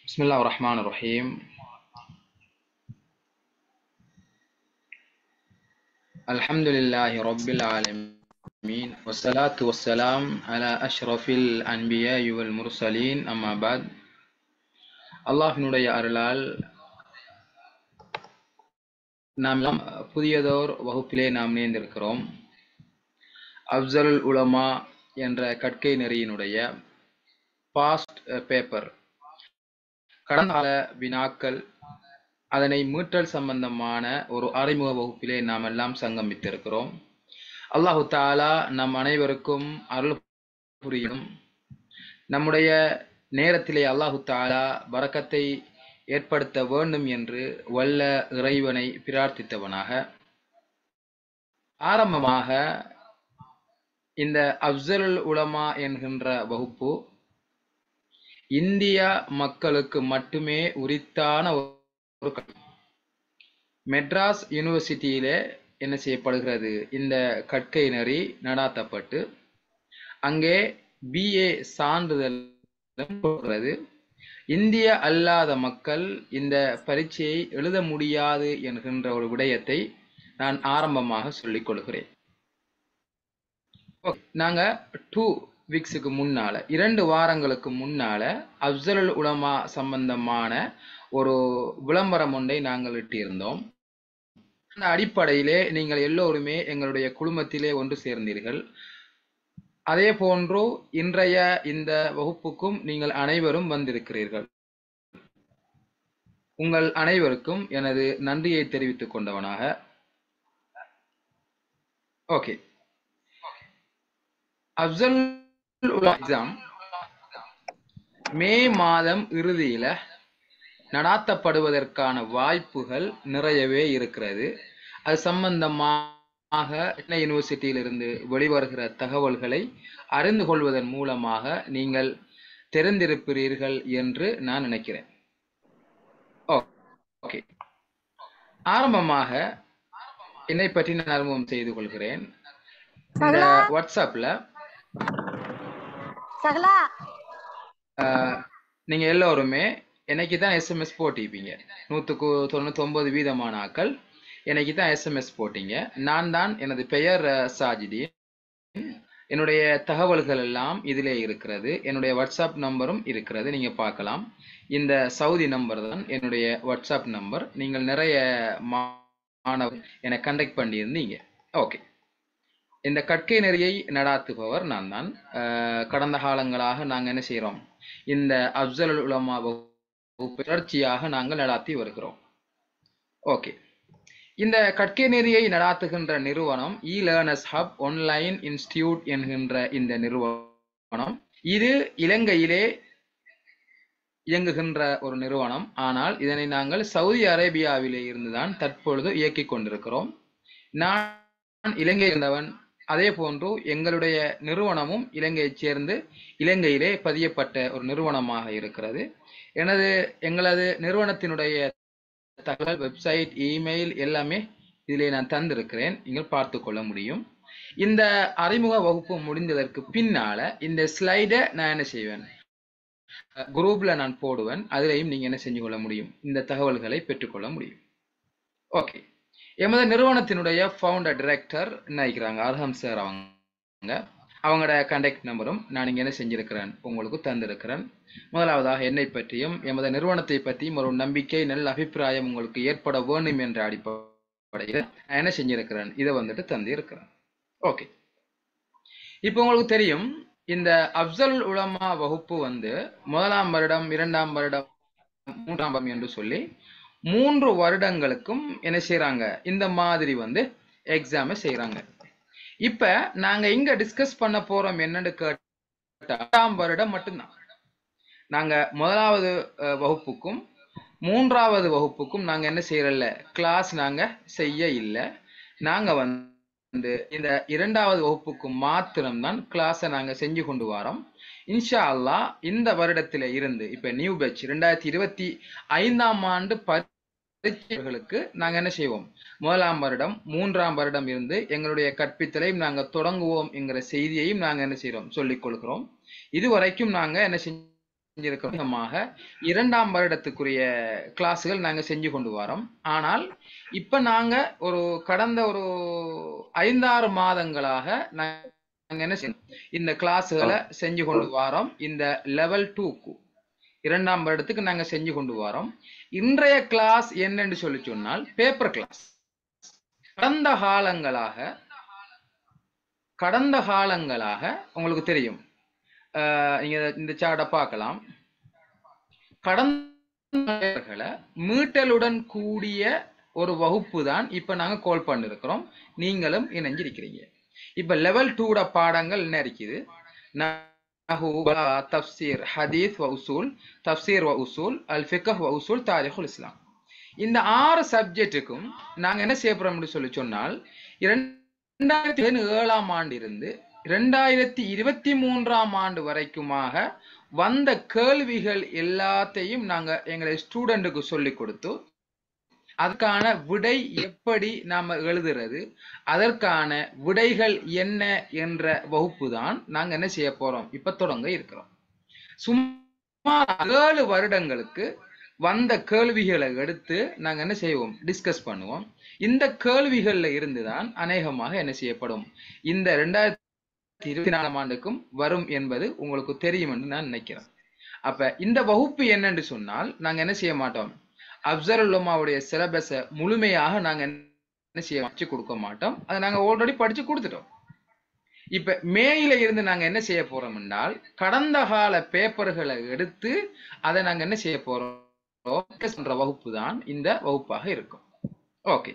بسم الله الرحمن الرحيم الحمد لله رب العالمين والصلاة والسلام على أشرف الأنبياء والمرسلين أما بعد அல்லாஹினுடைய அருளால் நாம் எல்லாம் புதியதோர் வகுப்பிலே நாம் நேர்ந்திருக்கிறோம் அப்சல் உலமா என்ற கற்கை நெறியினுடைய பாஸ்ட் பேப்பர் கடந்த கால வினாக்கள் அதனை மீட்டல் சம்பந்தமான ஒரு அறிமுக வகுப்பிலே நாம் எல்லாம் சங்கமித்திருக்கிறோம் அல்லாஹு தாலா நம் அனைவருக்கும் அருள் புரியும் நம்முடைய நேரத்திலே அல்லாஹு தாலா பறக்கத்தை ஏற்படுத்த வேண்டும் என்று வல்ல இறைவனை பிரார்த்தித்தவனாக ஆரம்பமாக இந்த அப்சலுல் உலமா என்கின்ற வகுப்பு இந்திய மக்களுக்கு மட்டுமே உரித்தான ஒரு கல்வி. மெட்ராஸ் யூனிவர்சிட்டியிலே என்ன செய்யப்படுகிறது இந்த கற்கை நெறி நடாத்தப்பட்டு அங்கே பிஏ சான்றிதழ் கொடுக்கிறது இந்திய அல்லாத மக்கள் இந்த பரீட்சையை எழுத முடியாது என்கின்ற ஒரு விடயத்தை நான் ஆரம்பமாக சொல்லிக் கொள்கிறேன் Okay, நாங்க டூ வீக்ஸுக்கு முன்னால இரண்டு வாரங்களுக்கு முன்னால அப்சலுல் உலமா சம்பந்தமான ஒரு விளம்பரம் ஒன்றை நாங்கள் இட்டிருந்தோம் அந்த அடிப்படையிலே நீங்கள் எல்லோருமே எங்களுடைய குழுமத்திலே ஒன்று சேர்ந்தீர்கள் அதே போன்று இன்றைய இந்த வகுப்புக்கும் நீங்கள் அனைவரும் வந்திருக்கிறீர்கள் உங்கள் அனைவருக்கும் எனது நன்றியை தெரிவித்துக் கொண்டவனாக ஓகே அப்சல் எக்ஸாம் மே மாதம் இறுதியில நடாத்தப்படுவதற்கான வாய்ப்புகள் நிறையவே இருக்கிறது அது சம்பந்தமாக சென்னை யூனிவர்சிட்டியிலிருந்து வெளிவருகிற தகவல்களை அறிந்து கொள்வதன் மூலமாக நீங்கள் தெரிந்திருப்பீர்கள் என்று நான் நினைக்கிறேன் ஓகே ஆரம்பமாக என்னை பற்றி நான் அறிமுகம் செய்து கொள்கிறேன் இந்த சகலா வாட்ஸ்அப்ல சகலா ஆஹ், நீங்க எல்லோருமே என்னைக்கு தான் எஸ்எம்எஸ் போட்டிருப்பீங்க நூற்றுக்கு தொண்ணூத்தி ஒன்பது வீதமான ஆக்கள் என்னைக்கு தான் எஸ்எம்எஸ் போட்டீங்க நான் தான் எனது பெயர் அஹ், சாஜிதீன் என்னுடைய தகவல்கள் எல்லாம் இதிலே இருக்கிறது என்னுடைய வாட்ஸ்அப் நம்பரும் இருக்கிறது நீங்க பார்க்கலாம் இந்த சவுதி நம்பர் தான் என்னுடைய வாட்ஸ்அப் நம்பர் நீங்கள் நிறைய மாணவர் என்னை கண்டக்ட் பண்ணியிருந்தீங்க ஓகே இந்த கற்கை நெறியை நடாத்துபவர் நான் தான் அஹ், கடந்த காலங்களாக நாங்கள் என்ன செய்கிறோம் இந்த அப்சல் உலமா வகுப்பு தொடர்ச்சியாக நாங்கள் நடாத்தி வருகிறோம் ஓகே இந்த கற்கை நெறியை நடாத்துகின்ற நிறுவனம் E learners hub online institute என்கின்ற இந்த நிறுவனம் இது இலங்கையிலே இயங்குகின்ற ஒரு நிறுவனம் ஆனால் இதனை நாங்கள் சவுதி அரேபியாவிலே இருந்துதான் தற்பொழுது இயக்கிக் கொண்டிருக்கிறோம் நான் இலங்கை இருந்தவன் அதே போன்று எங்களுடைய நிறுவனமும் இலங்கையைச் சேர்ந்து இலங்கையிலே பதியப்பட்ட ஒரு நிறுவனமாக இருக்கிறது எனது எங்களது நிறுவனத்தினுடைய தகவல் வெப்சைட் இமெயில் எல்லாமே இதிலே நான் தந்திருக்கிறேன் நீங்கள் பார்த்து கொள்ள முடியும் இந்த அறிமுக வகுப்பு முடிந்ததற்கு பின்னால இந்த ஸ்லைடை நான் என்ன செய்வேன் குரூப்ல நான் போடுவேன் அதிலையும் நீங்க என்ன செஞ்சு கொள்ள முடியும் இந்த தகவல்களை பெற்றுக்கொள்ள முடியும் ஓகே எமது நிறுவனத்தினுடைய ஃபவுண்டர் டைரக்டர் நினைக்கிறாங்க அர்ஹம் சார் அவங்க அவங்களோட கான்டாக்ட் நம்பரும் நான் இங்க என்ன செஞ்சிருக்கிறேன் உங்களுக்கு தந்திருக்கிறேன் முதலாவதாக என்னை பற்றியும் எமது நிறுவனத்தை பற்றியும் ஒரு நம்பிக்கை நல்ல அபிப்பிராயம் உங்களுக்கு ஏற்பட வேண்டும் என்ற அடிப்படையில் நான் என்ன செஞ்சிருக்கிறேன் இதை வந்துட்டு தந்திருக்கிறேன் ஓகே இப்போ உங்களுக்கு தெரியும் இந்த அப்சல் உலமா வகுப்பு வந்து முதலாம் வருடம் இரண்டாம் வருடம் மூன்றாம் வருடம் என்று சொல்லி மூன்று வருடங்களுக்கும் என்ன செய்றாங்க இந்த மாதிரி வந்து எக்ஸாமை செய்றாங்க இப்ப நாங்க இங்க டிஸ்கஸ் பண்ண போறோம் என்னன்னு கேட்டா இரண்டாம் வருடம் மட்டும்தான் நாங்க முதலாவது அஹ், வகுப்புக்கும் மூன்றாவது வகுப்புக்கும் நாங்க என்ன செய்யறல கிளாஸ் நாங்க செய்ய இல்லை நாங்க வந்து இந்த இரண்டாவது வகுப்புக்கு மாத்திரம்தான் கிளாஸை நாங்க செஞ்சு கொண்டு வரோம் இன்ஷா அல்லாஹ் இந்த வருடத்தில இருந்து இப்ப நியூ பேட்ச் ரெண்டாயிரத்தி இருபத்தி ஐந்தாம் ஆண்டு பரீட்சைகளுக்கு நாங்க என்ன செய்வோம் முதலாம் வருடம் மூன்றாம் வருடம் இருந்து எங்களுடைய கற்பித்தலையும் நாங்க தொடங்குவோம் என்கிற செய்தியையும் நாங்க என்ன செய்றோம் சொல்லிக் கொள்கிறோம் இதுவரைக்கும் நாங்க என்ன செஞ்சு செஞ்சிருக்கிறோமாக இரண்டாம் வருடத்துக்குரிய கிளாஸுகள் நாங்க செஞ்சு கொண்டு வரோம் ஆனால் இப்ப நாங்க ஒரு கடந்த ஒரு ஐந்தாறு மாதங்களாக நாங்க என்ன செய்யணும் இந்த கிளாஸுகளை செஞ்சு கொண்டு வரோம் இந்த லெவல் டூக்கு இரண்டாம் வருடத்துக்கு நாங்க செஞ்சு கொண்டு வரோம் இன்றைய கிளாஸ் என்னன்னு சொல்லி சொன்னால் பேப்பர் கிளாஸ் கடந்த காலங்களாக கடந்த காலங்களாக உங்களுக்கு தெரியும் அஹ் நீங்க இந்த சார்ட்டை பார்க்கலாம் கடந்த மீட்டலுடன் கூடிய ஒரு வகுப்பு தான் இப்ப நாங்க கால் பண்ணிருக்கிறோம் நீங்களும் இணைஞ்சிருக்கிறீங்க இப்ப லெவல் டூட பாடங்கள் என்ன இருக்குது நஹு பலாகா, தஃப்சீர் ஹதீஸ் வ உசூல் தஃப்சீர் வ உசூல் அல் ஃபிக்ஹ் வ உசூல் தாரிகுல் இஸ்லாம் இந்த ஆறு சப்ஜெக்ட்டுக்கும் நாங்க என்ன செய்ய போறோம்னு சொல்லி சொன்னால் இரண்டாயிரத்தி ஏழாம் ஆண்டு இருந்து இரண்டாயிரத்தி இருபத்தி மூன்றாம் ஆண்டு வரைக்குமாக வந்த கேள்விகள் எல்லாத்தையும் நாங்க எங்களை ஸ்டூடெண்ட்டுக்கு சொல்லி கொடுத்து அதுக்கான விடை எப்படி நாம எழுதுறது அதற்கான விடைகள் என்ன என்ற வகுப்பு தான் நாங்க என்ன செய்ய போறோம் இப்ப தொடங்க இருக்கிறோம் சுமார் ஏழு வருடங்களுக்கு வந்த கேள்விகளை எடுத்து நாங்க என்ன செய்வோம் டிஸ்கஸ் பண்ணுவோம் இந்த கேள்விகள்ல இருந்துதான் அநேகமாக என்ன செய்யப்படும் இந்த ரெண்டாயிரத்தி இருபத்தி நாலாம் ஆண்டுக்கும் வரும் என்பது உங்களுக்கு தெரியும் என்று நான் நினைக்கிறேன் அப்ப இந்த வகுப்பு என்னன்னு சொன்னால் நாங்க என்ன செய்ய மாட்டோம் அப்சர் உலமாவுடைய சிலபஸை முழுமையாக நாங்க என்ன செய்ய வச்சு கொடுக்க மாட்டோம் அதை நாங்க ஆல்ரெடி படிச்சு கொடுத்துட்டோம் இப்ப மேயில இருந்து நாங்க என்ன செய்ய போறோம் என்றால் கடந்த கால பேப்பர்களை எடுத்து அதை நாங்க என்ன செய்ய போறோம் பண்ற வகுப்பு தான் இந்த வகுப்பாக இருக்கும் ஓகே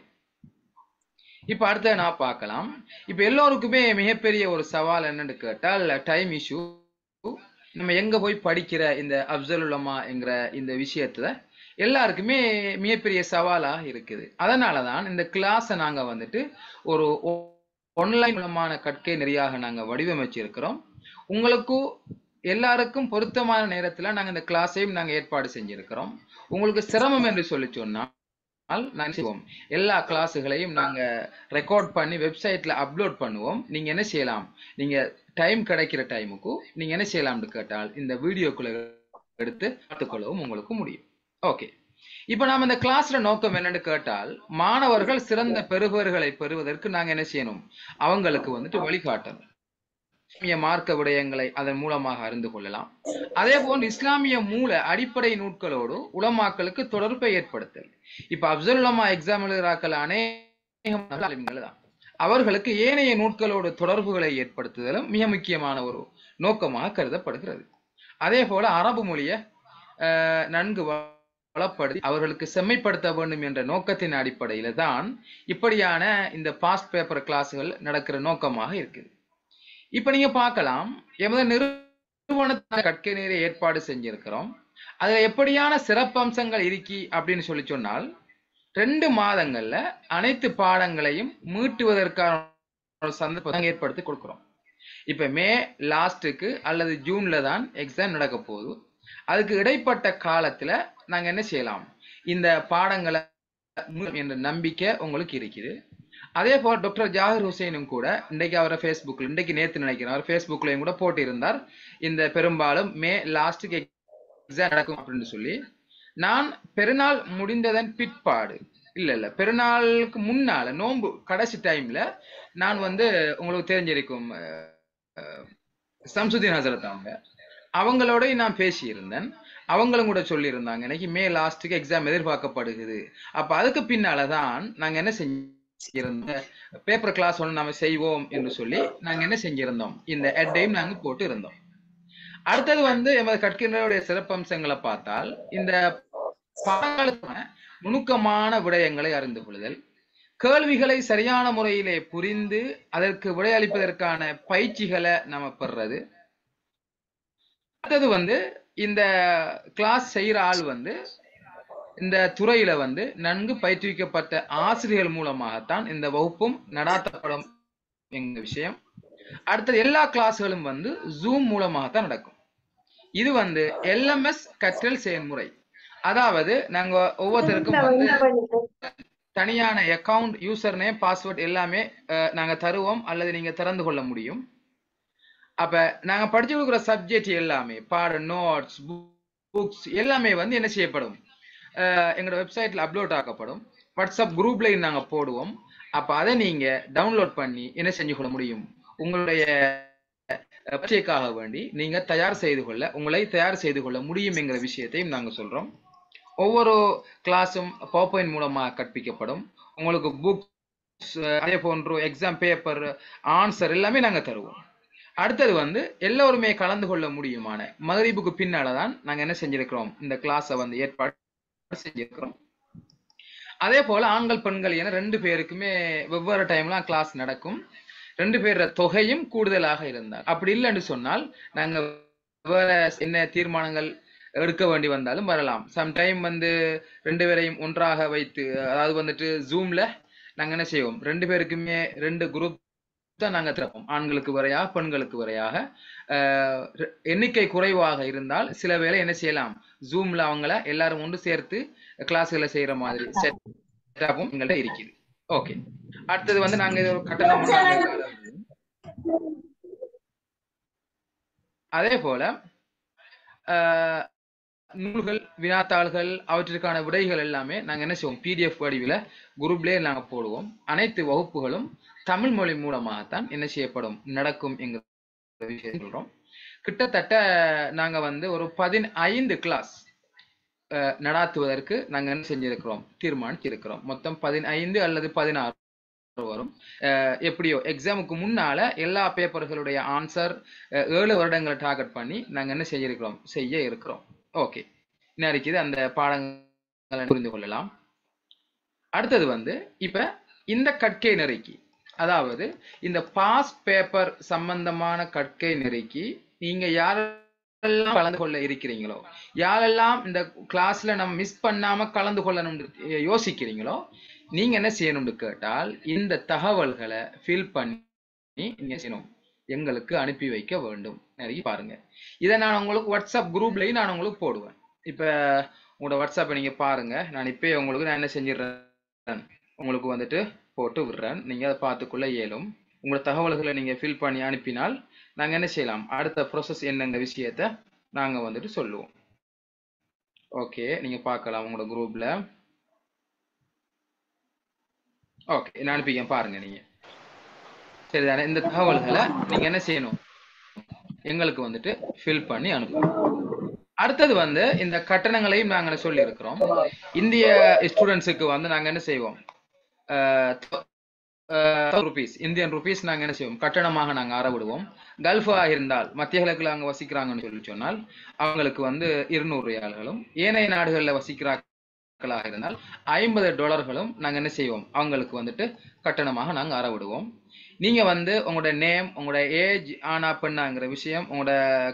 இப்ப அடுத்த நான் பார்க்கலாம் இப்ப எல்லோருக்குமே மிகப்பெரிய ஒரு சவால் என்னன்னு கேட்டால் டைம் இஷ்யூ நம்ம எங்க போய் படிக்கிற இந்த அப்சல் உலமா என்கிற இந்த விஷயத்துல எல்லாருக்குமே மிகப்பெரிய சவாலா இருக்குது அதனாலதான் இந்த கிளாஸை நாங்க வந்துட்டு ஒரு ஒன்லைன் மூலமான கற்கை நெறியாக நாங்க வடிவமைச்சிருக்கிறோம் உங்களுக்கும் எல்லாருக்கும் பொருத்தமான நேரத்துல நாங்க இந்த கிளாஸையும் நாங்க ஏற்பாடு செஞ்சிருக்கிறோம் உங்களுக்கு சிரமம் என்று சொல்லி சொன்னால் நான் செய்வோம் எல்லா கிளாஸுகளையும் நாங்க ரெக்கார்ட் பண்ணி வெப்சைட்ல அப்லோட் பண்ணுவோம் நீங்க என்ன செய்யலாம் நீங்க டைம் கிடைக்கிற டைமுக்கு நீங்க என்ன செய்யலாம்னு கேட்டால் இந்த வீடியோக்குள்ள எடுத்து பார்த்துக்கொள்ளவும் உங்களுக்கு முடியும் ஓகே இப்ப நாம இந்த கிளாஸ்ல நோக்கம் என்னன்னு கேட்டால் மாணவர்கள் சிறந்த பெறுபவர்களை பெறுவதற்கு நாங்க என்ன செய்யணும் அவங்களுக்கு வந்துட்டு வழிகாட்டணும் இஸ்லாமிய மார்க்க விடயங்களை அதன் மூலமாக அறிந்து கொள்ளலாம் அதே போன்று இஸ்லாமிய மூல அடிப்படை நூட்களோடு உலமாக்களுக்கு தொடர்பை ஏற்படுத்தல் இப்ப அப்சல் உலமா எக்ஸாம் எழுதுறாக்கள் அநேகங்கள் தான் அவர்களுக்கு ஏனைய நூட்களோடு தொடர்புகளை ஏற்படுத்துதலும் மிக முக்கியமான ஒரு நோக்கமாக கருதப்படுகிறது அதே போல அரபு மொழியை நன்கு வளப்படுத்தி அவர்களுக்கு செம்மைப்படுத்த வேண்டும் என்ற நோக்கத்தின் அடிப்படையில தான் இப்படியான இந்த பாஸ்ட் பேப்பர் கிளாஸுகள் நடக்கிற நோக்கமாக இருக்குது இப்ப நீங்க பார்க்கலாம் எமது நிறுவனத்தை கற்கை நேர ஏற்பாடு செஞ்சிருக்கிறோம் அதுல எப்படியான சிறப்பம்சங்கள் இருக்கி அப்படின்னு சொல்லி சொன்னால் ரெண்டு மாதங்கள்ல அனைத்து பாடங்களையும் மீட்டுவதற்கான ஒரு சந்தர்ப்பத்தை ஏற்படுத்தி கொடுக்கிறோம் இப்ப மே லாஸ்ட்டுக்கு அல்லது ஜூன்ல தான் எக்ஸாம் நடக்க போகுது அதுக்கு இடைப்பட்ட காலத்துல நாங்க என்ன செய்யலாம் இந்த பாடங்களை என்ற நம்பிக்கை உங்களுக்கு இருக்குது அதே போல் டாக்டர் ஜாகிர் ஹுசைனும் கூட இன்றைக்கு அவரை ஃபேஸ்புக்கில் இன்றைக்கு நேற்று நினைக்கிறேன் அவர் ஃபேஸ்புக்லையும் கூட போட்டிருந்தார் இந்த பெரும்பாலும் மே லாஸ்ட்டுக்கு எக்ஸாம் நடக்கும் அப்படின்னு சொல்லி நான் பெருநாள் முடிந்ததன் பிற்பாடு இல்ல இல்ல பெருநாளுக்கு முன்னால நோன்பு கடைசி டைம்ல நான் வந்து உங்களுக்கு தெரிஞ்சிருக்கும் சம்சுதீன் ஹசரத் அவங்க அவங்களோட நான் பேசியிருந்தேன் அவங்களும் கூட சொல்லியிருந்தாங்க இன்னைக்கு மே லாஸ்ட்டுக்கு எக்ஸாம் எதிர்பார்க்கப்படுகிறது அப்ப அதுக்கு பின்னாலதான் நாங்க என்ன செஞ்சிருந்த பேப்பர் கிளாஸ் ஒன்று நாம செய்வோம் என்று சொல்லி நாங்க என்ன செஞ்சிருந்தோம் இந்த எட்டையும் நாங்க போட்டு இருந்தோம் அடுத்தது வந்து எமது கற்கின்றனுடைய சிறப்பம்சங்களை பார்த்தால் இந்த பாடங்களுக்கான நுணுக்கமான விடயங்களை அறிந்து கொள்ளுதல் கேள்விகளை சரியான முறையிலே புரிந்து அதற்கு விடையளிப்பதற்கான பயிற்சிகளை நம்ம பெறுறது அடுத்தது வந்து இந்த கிளாஸ் செய்யற ஆள் வந்து இந்த துறையில வந்து நன்கு பயிற்றுவிக்கப்பட்ட ஆசிரியர்கள் மூலமாகத்தான் இந்த வகுப்பும் நடாத்தப்படும் எங்க விஷயம் அடுத்தது எல்லா கிளாஸ்களும் வந்து ஜூம் மூலமாகத்தான் நடக்கும் இது வந்து எல்எம்எஸ் கற்றல் செயல்முறை அதாவது நாங்க ஒவ்வொருத்தருக்கும் வந்து தனியான அக்கவுண்ட் யூசர் நேம் பாஸ்வேர்ட் எல்லாமே நாங்க தருவோம் அல்லது நீங்க திறந்து கொள்ள முடியும் அப்ப நாங்க படிச்சு கொடுக்குற சப்ஜெக்ட் எல்லாமே பாட நோட்ஸ் புக்ஸ் எல்லாமே வந்து என்ன செய்யப்படும் அஹ் எங்களோட வெப்சைட்ல அப்லோட் ஆக்கப்படும் வாட்ஸ்அப் குரூப்லையும் நாங்க போடுவோம் அப்ப அதை நீங்க டவுன்லோட் பண்ணி என்ன செஞ்சு கொள்ள முடியும் உங்களுடைய அஹ், பரீட்சைக்காக வேண்டி நீங்க தயார் செய்து கொள்ள உங்களை தயார் செய்து கொள்ள முடியும் என்கிற விஷயத்தையும் நாங்க சொல்றோம் ஒவ்வொரு கிளாஸும் பவர் மூலமாக கற்பிக்கப்படும் உங்களுக்கு புக்ஸ் அதே போன்று எக்ஸாம் பேப்பர் ஆன்சர் எல்லாமே நாங்க தருவோம் அடுத்தது வந்து எல்லோருமே கலந்து கொள்ள முடியுமான மகரிபுக்கு பின்னால தான் நாங்க என்ன செஞ்சிருக்கிறோம் இந்த கிளாஸை வந்து ஏற்பாடு செஞ்சிருக்கிறோம் அதே போல ஆண்கள் பெண்கள் என ரெண்டு பேருக்குமே வெவ்வேறு டைம்ல கிளாஸ் நடக்கும் ரெண்டு பேர தொகையும் கூடுதலாக இருந்தால் அப்படி இல்லைன்னு சொன்னால் நாங்க வேற என்ன தீர்மானங்கள் எடுக்க வேண்டி வந்தாலும் வரலாம் சம்டைம் வந்து ரெண்டு பேரையும் ஒன்றாக வைத்து அதாவது வந்துட்டு ஜூம்ல நாங்க என்ன செய்வோம் ரெண்டு பேருக்குமே ரெண்டு குரூப் தான் நாங்க திறப்போம் ஆண்களுக்கு வரையாக பெண்களுக்கு வரையாக அஹ், ரெ- எண்ணிக்கை குறைவாக இருந்தால் சில வேளை என்ன செய்யலாம் ஜூம்ல அவங்கள எல்லாரும் ஒன்று சேர்த்து கிளாஸ்களை செய்யற மாதிரி செட்டப்பும் எங்கள்கிட்ட இருக்குது ஓகே அடுத்தது வந்து நாங்க இது ஒரு கட்டணம் அதே போல அஹ், நூல்கள் வினாத்தாள்கள் அவற்றிற்கான விடைகள் எல்லாமே நாங்க என்ன செய்வோம் பிடிஎஃப் வடிவில் குரூப்லேயே நாங்க போடுவோம் அனைத்து வகுப்புகளும் தமிழ் மொழி மூலமாகத்தான் என்ன செய்யப்படும் நடக்கும் என்கிற விஷயத்தை சொல்றோம் கிட்டத்தட்ட நாங்க வந்து ஒரு பதினைந்து கிளாஸ் நடாத்துவதற்கு நாங்க என்ன செஞ்சிருக்கிறோம் தீர்மானிச்சிருக்கிறோம் மொத்தம் பதினைந்து அல்லது பதினாறு வரும் அஹ் எப்படியோ எக்ஸாமுக்கு முன்னால எல்லா பேப்பர்களுடைய ஆன்சர் ஏழு வருடங்களை டார்கெட் பண்ணி நாங்க என்ன செய்யிருக்கிறோம் செய்ய இருக்கிறோம் ஓகே இன்னும் இருக்குது அந்த பாடங்களை புரிந்து கொள்ளலாம் அடுத்தது வந்து இப்ப இந்த கற்கை நெறிக்கு அதாவது இந்த பாஸ் பேப்பர் சம்பந்தமான கற்கை நெறிக்கு நீங்க யாரெல்லாம் கலந்து கொள்ள இருக்கிறீங்களோ யாரெல்லாம் இந்த கிளாஸ்ல நம்ம மிஸ் பண்ணாம கலந்து கொள்ளணும்னு யோசிக்கிறீங்களோ நீங்க என்ன செய்யணும்னு கேட்டால் இந்த தகவல்களை ஃபில் பண்ணி நீங்க செய்யணும் எங்களுக்கு அனுப்பி வைக்க வேண்டும் நிறைய பாருங்க இதை நான் உங்களுக்கு வாட்ஸ்அப் குரூப்லயும் நான் உங்களுக்கு போடுவேன் இப்ப உங்களோட வாட்ஸ்அப்பை நீங்க பாருங்க நான் இப்பயே உங்களுக்கு நான் என்ன செஞ்சிடுறேன் உங்களுக்கு வந்துட்டு போட்டு விடுறேன் நீங்க அதை பார்த்துக்குள்ள இயலும் உங்களோட தகவல்களை நீங்க ஃபில் பண்ணி அனுப்பினால் நாங்க என்ன செய்யலாம் அடுத்த ப்ரோசஸ் என்னங்க விஷயத்த நாங்க வந்துட்டு சொல்லுவோம் ஓகே நீங்க பார்க்கலாம் உங்களோட குரூப்ல ஓகே நான் அனுப்பிக்கேன் பாருங்க நீங்க சரிதானே இந்த தகவல்களை நீங்க என்ன செய்யணும் எங்களுக்கு வந்துட்டு ஃபில் பண்ணி அனுப்பணும் அடுத்தது வந்து இந்த கட்டணங்களையும் நாங்க சொல்லி இருக்கிறோம் இந்திய ஸ்டூடெண்ட்ஸுக்கு வந்து நாங்க என்ன செய்வோம் ருபீஸ் இந்தியன் ருபீஸ் நாங்க என்ன செய்வோம் கட்டணமாக நாங்க அறவிடுவோம் கல்ஃபா இருந்தால் மத்திய கிழக்குல அங்க வசிக்கிறாங்கன்னு சொல்லி சொன்னால் அவங்களுக்கு வந்து இருநூறு ரியால்களும் ஏனைய நாடுகள்ல வசிக்கிறார்களாக இருந்தால் ஐம்பது டாலர்களும் நாங்க என்ன செய்வோம் அவங்களுக்கு வந்துட்டு கட்டணமாக நாங்க அறவிடுவோம் நீங்க வந்து உங்களோட நேம் உங்களோட ஏஜ் ஆனா பெண்ணாங்கிற விஷயம் உங்களோட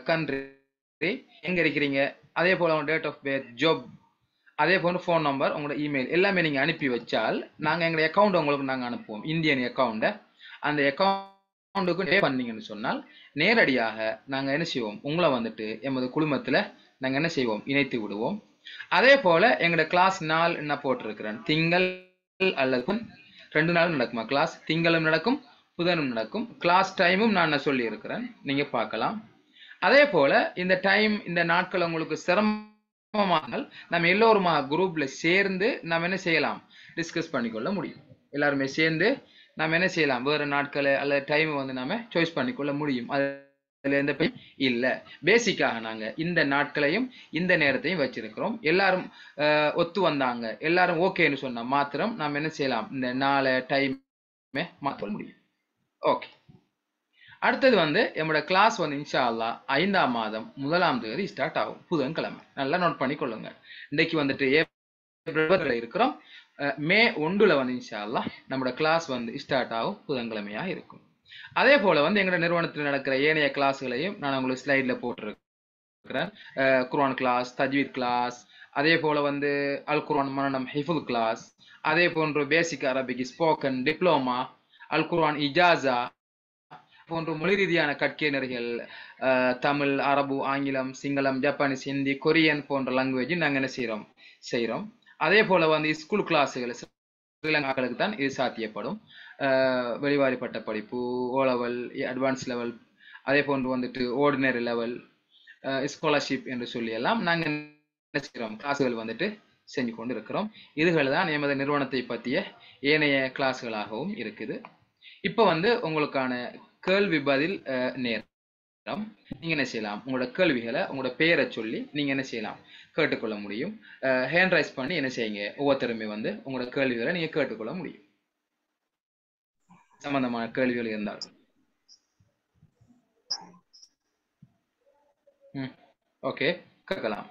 கண்ட்ரி எங்க இருக்கிறீங்க அதே போல உங்க டேட் ஆஃப் பர்த் ஜாப் அதே போல ஃபோன் நம்பர் உங்களோட இமெயில் எல்லாமே நீங்க அனுப்பி வச்சால் நாங்க எங்களுடைய அக்கௌண்ட் உங்களுக்கு நாங்க அனுப்புவோம் இந்தியன் அக்கௌண்ட்டை அந்த அக்கௌண்ட்டுக்கு பே பண்ணீங்கன்னு சொன்னால் நேரடியாக நாங்க என்ன செய்வோம் உங்களை வந்துட்டு எமது குழுமத்துல நாங்க என்ன செய்வோம் இணைத்து விடுவோம் அதே போல எங்களோட கிளாஸ் நாள் என்ன போட்டிருக்கிறேன் திங்கள் அல்லது புதன் ரெண்டு நாளும் நடக்குமா கிளாஸ் திங்களும் நடக்கும் புதனும் நடக்கும் கிளாஸ் டைமும் நான் சொல்லி இருக்கிறேன் நீங்க பார்க்கலாம் அதே போல இந்த டைம் இந்த நாட்கள் உங்களுக்கு சிரமமானால் நம்ம எல்லோருமா குரூப்ல சேர்ந்து நம்ம என்ன செய்யலாம் டிஸ்கஸ் பண்ணிக்கொள்ள முடியும் எல்லாருமே சேர்ந்து நம்ம என்ன செய்யலாம் வேற நாட்களை அல்லது டைம் வந்து நாம சாய்ஸ் பண்ணிக்கொள்ள முடியும் அதுல எந்த பயம் இல்ல பேசிக்காக நாங்க இந்த நாட்களையும் இந்த நேரத்தையும் வச்சிருக்கிறோம் எல்லாரும் அஹ், ஒத்து வந்தாங்க எல்லாரும் ஓகேன்னு சொன்னா மாத்திரம் நாம் என்ன செய்யலாம் இந்த நாளை டைமே மாற்ற முடியும் ஓகே அடுத்தது வந்து நம்மளோட கிளாஸ் வந்து இன்ஷா அல்லாஹ் ஐந்தாம் மாதம் முதலாம் தேதி ஸ்டார்ட் ஆகும் புதன்கிழமை நல்லா நோட் பண்ணிக்கொள்ளுங்க இன்னைக்கு வந்துட்டு ஏப்ரல் இருக்கிறோம் அஹ் மே ஒன்றுல வந்து இன்ஷா அல்லாஹ் நம்மளோட கிளாஸ் வந்து ஸ்டார்ட் ஆகும் புதன்கிழமையா இருக்கும் அதே போல வந்து எங்களோட நிறுவனத்தில் நடக்கிற ஏனைய கிளாஸ்களையும் நான் உங்களுக்கு ஸ்லைட்ல போட்டிருக்கிறேன் அஹ் குர்ஆன் கிளாஸ் தஜ்வீத் கிளாஸ் அதே போல வந்து அல் குர்ஆன் மனநம் ஹிஃபுல் கிளாஸ் அதே போன்று basic Arabic spoken diploma Al Quran இஜாசா போன்ற மொழி ரீதியான கற்கை நெறிகள் அஹ், தமிழ் அரபு ஆங்கிலம் சிங்களம் ஜப்பானீஸ் ஹிந்தி கொரியன் போன்ற லாங்குவேஜ் நாங்க என்ன செய்றோம் செய்றோம் அதே போல வந்து ஸ்கூல் கிளாஸுகள் ஸ்ரீலங்காக்களுக்கு தான் இது சாத்தியப்படும் அஹ், வெளிவாரி பட்ட படிப்பு ஓ லெவல் அட்வான்ஸ் லெவல் அதே போன்று வந்துட்டு ஆர்டினரி லெவல் ஸ்காலர்ஷிப் என்று சொல்லி எல்லாம் நாங்கள் என்ன செய்கிறோம் கிளாஸுகள் வந்துட்டு செஞ்சு கொண்டு இருக்கிறோம் இதுகள் தான் எமது நிறுவனத்தை பற்றிய ஏனைய கிளாஸ்களாகவும் இருக்குது இப்போ வந்து உங்களுக்கான கேள்வி பதில் அஹ், நேரம் நீங்க என்ன செய்யலாம் உங்களோட கேள்விகளை உங்களோட பெயரை சொல்லி நீங்க என்ன செய்யலாம் கேட்டுக்கொள்ள முடியும் ஹேண்ட் ரைஸ் பண்ணி என்ன செய்யுங்க ஒவ்வொருத்தருமே வந்து உங்களோட கேள்விகளை நீங்க கேட்டுக்கொள்ள முடியும் சம்பந்தமான கேள்விகள் இருந்தால் ம் ஓகே கேட்கலாம்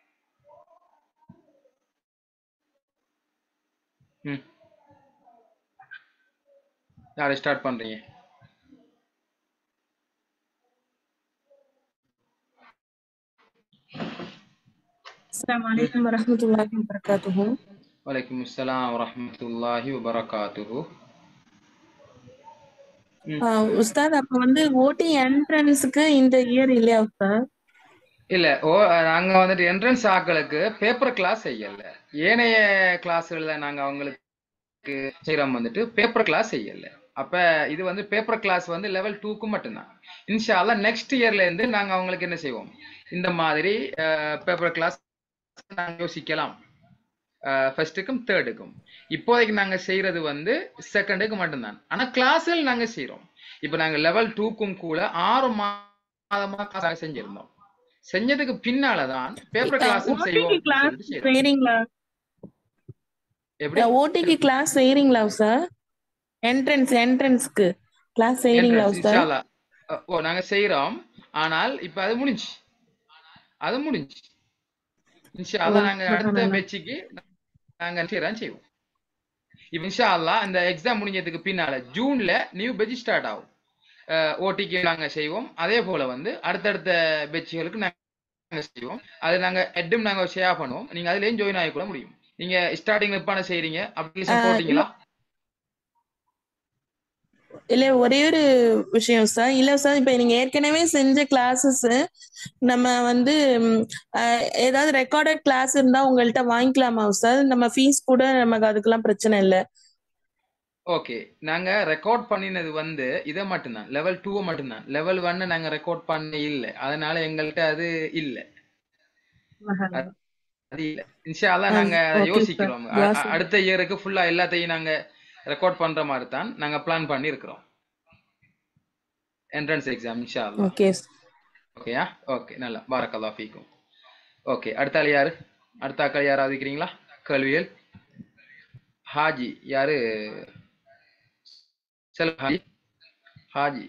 ம் யாரை ஸ்டார்ட் பண்றீங்க السلام عليكم ورحمة الله وبركاته வலைக்கும் அஸ்ஸலாம் வரஹ்மத்துல்லாஹி வபரகாத்துஹு ம் ஆஹ் உஸ்தாத் அப்ப வந்து ஓட்டி என்ட்ரன்ஸுக்கு இந்த இயர் இல்லையா உஸ்தாத் இல்ல ஓ நாங்க வந்துட்டு என்ட்ரன்ஸ் ஆக்களுக்கு பேப்பர் கிளாஸ் செய்யல ஏனைய கிளாஸ்கள்ல நாங்க அவங்களுக்கு செய்யறோம் வந்துட்டு பேப்பர் கிளாஸ் செய்யல அப்ப இது வந்து பேப்பர் கிளாஸ் வந்து லெவல் டூக்கு மட்டும்தான் இன்ஷா அல்லாஹ் நெக்ஸ்ட் இயர்ல இருந்து நாங்க அவங்களுக்கு என்ன செய்வோம் இந்த மாதிரி பேப்பர் கிளாஸ் நாங்க யோசிக்கலாம் ஃபர்ஸ்ட்டுக்கும் தேர்டுக்கும் இப்போதைக்கு நாங்க செய்யறது வந்து செகண்டுக்கு மட்டும்தான் ஆனா கிளாஸ்கள் நாங்க செய்றோம் இப்போ நாங்க லெவல் டூக்கும் கூட ஆறு மாதமா class செஞ்சிருந்தோம் செஞ்சதுக்கு பின்னாலதான் பேப்பர் கிளாஸ் ஓடிக்கு செய்வோம் கிளாஸ் சொல்லிட்டு செய்றோம் செய்றீங்களா எப்படி ஓடிக்கு கிளாஸ் செய்றீங்களா உஸ்தாத் என்ட்ரன்ஸ் என்ட்ரன்ஸ்க்கு கிளாஸ் செய்றீங்களா என்ட்ரன்ஸ் உஸ்தாத் இன்ஷால்லா அஹ் ஓ நாங்க செய்றோம் ஆனால் இப்ப அது முடிஞ்சு அது முடிஞ்சு இன்ஷா அல்லாஹ் நாங்க அடுத்த சுப்ஹானல்லாஹ். பேட்சுக்கு நாங்க செய்யறோம் செய்வோம் இப்ப இன்ஷா அல்லாஹ் இந்த எக்ஸாம் முடிஞ்சதுக்கு பின்னால ஜூன்ல நியூ பேட்ச் ஸ்டார்ட் ஆகும் ஓடிக்கு நாங்க செய்வோம் அதே போல வந்து அடுத்தடுத்த பேட்சுகளுக்கு நாங்க செய்வோம் அது நாங்க ஹெட்டும் நாங்க ஷேர் பண்ணுவோம் நீங்க அதுலயும் ஜாயின் ஆகிக்கூட முடியும் நீங்க ஸ்டார்டிங் எப்பான செய்றீங்க அப்ளிகேஷன் ஆஹ் போட்டீங்களா இல்ல ஒரே ஒரு விஷயம் உஸ்தாத் இல்ல உஸ்தாத் இப்ப நீங்க ஏற்கனவே செஞ்ச கிளாஸஸ் நம்ம வந்து ம், ஆஹ் ஏதாவது ரெக்கார்டட் கிளாஸ் இருந்தா உங்கள்ட்ட வாங்கிக்கலாமா உஸ்தாத் நம்ம ஃபீஸ் கூட நமக்கு அதுக்கெல்லாம் பிரச்சனை இல்ல ஓகே நாங்க ரெக்கார்ட் பண்ணினது வந்து இதை மட்டும்தான் லெவல் டூ மட்டும்தான் லெவல் ஒன்னு நாங்க ரெக்கார்ட் பண்ண இல்ல அதனால எங்கள்கிட்ட அது இல்ல அது இல்ல இன்ஷா அல்லாஹ் நாங்க அதை ஓகே யோசிக்கிறோம் உஸ்தாத் அ- அ- அடுத்த இயருக்கு ஃபுல்லா எல்லாத்தையும் நாங்க ரெக்கார்ட் பண்ற மாதிரி தான் நாங்க பிளான் பண்ணி இருக்கிறோம் என்ட்ரன்ஸ் எக்ஸாம் இன்ஷா அல்லாஹ் ஓகே ஓகேயா ஓகே நல்லா பாரக்கல்லா ஃபீக்கும் ஓகே அடுத்த ஆள் யாரு அடுத்த ஆக்கள் யாராவது இருக்கிறீங்களா கேள்விகள் ஹாஜி யாரு செல் ஹாஜி ஹாஜி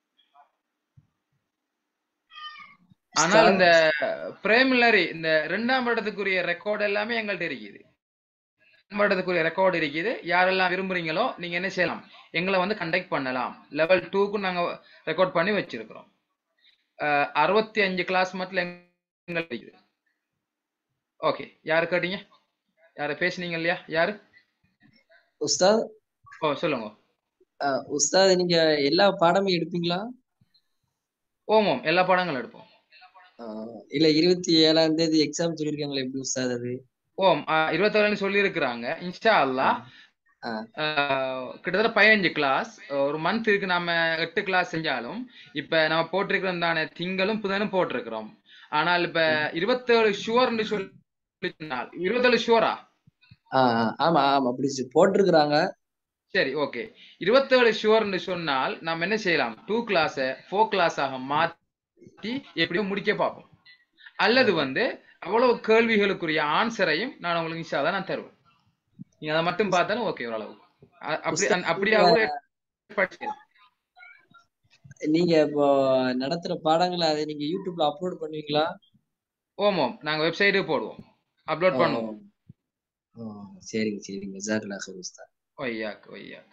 ஆனால் உஸ்தாத் இந்த பிரைமரி இந்த ரெண்டாம் இடத்துக்குரிய ரெக்கார்டு எல்லாமே எங்கள்கிட்ட இருக்குது ரெண்டாம் இடத்துக்குரிய ரெக்கார்டு இருக்குது யாரெல்லாம் விரும்புறீங்களோ நீங்க என்ன செய்யலாம் எங்களை வந்து கண்டக்ட் பண்ணலாம் லெவல் டூக்கு நாங்க ரெக்கார்ட் பண்ணி வச்சிருக்கிறோம் அஹ் அறுபத்தி அஞ்சு கிளாஸ் மட்டும் எங்களுக்கு இருக்குது ஓகே யாரு கேட்டீங்க யாரு பேசுனீங்க இல்லையா யாரு உஸ்தாத் ஓ சொல்லுங்க அஹ், உஸ்தாத் நீங்க எல்லா பாடமும் எடுப்பீங்களா ஓம் ஓம் எல்லா படங்களும் எடுப்போம் அஹ், இல்ல இருபத்தி ஏழாம் தேதி எக்ஸாம் சொல்லியிருக்காங்களே எப்படி உஸ்தாத் அது ஓம் இருபத்தேழு சொல்லி இருக்கிறாங்க இன்ஷா அல்லாஹ் அஹ், ஆஹ் கிட்டத்தட்ட பதினஞ்சு கிளாஸ் ஒரு மந்த்துக்கு நாம எட்டு கிளாஸ் செஞ்சாலும் இப்ப நம்ம போட்டிருக்கிறோம் தானே திங்களும் புதனும் போட்டிருக்கிறோம் ஆனால் இப்ப இருபத்தேழு ஷுவர்னு சொல்லி சொன்னால் இருபத்தேழு ஷுவரா அஹ், அஹ், ஆமா ஆமா அப்படி சொ- போட்டிருக்கிறாங்க சரி ஓகே இருபத்தேழு ஷுவர்னு சொன்னால் நம்ம என்ன செய்யலாம் டூ கிளாஸை ஃபோர் கிளாஸாக மாத்தி எப்படியோ முடிக்க பார்ப்போம் அல்லது வந்து அவ்வளவு கேள்விகளுக்குரிய ஆன்சரையும் நான் உங்களுக்கு இன்ஷா அல்லாஹ் நான் தருவேன் நீங்க அதை மட்டும் பார்த்தாலும் ஓகே ஓரளவு அ- அப்படி உஸ்தாத் அந்த- அப்படியா நீங்க கூட படிச்சுக்கலாம் நீங்க இப்போ நடத்துற பாடங்களை அதை நீங்க யூடியூப்ல அப்லோட் பண்ணுவீங்களா ஓம் ஓம் நாங்க வெப்சைட்டுக்கு போடுவோம் அப்லோட் ஓ பண்ணுவோம் ஓ, சரிங்க சரிங்க ஜசாக்கல்லாஹ் ஹைர் உஸ்தாத் ஒய்யாக் ஒய்யாக்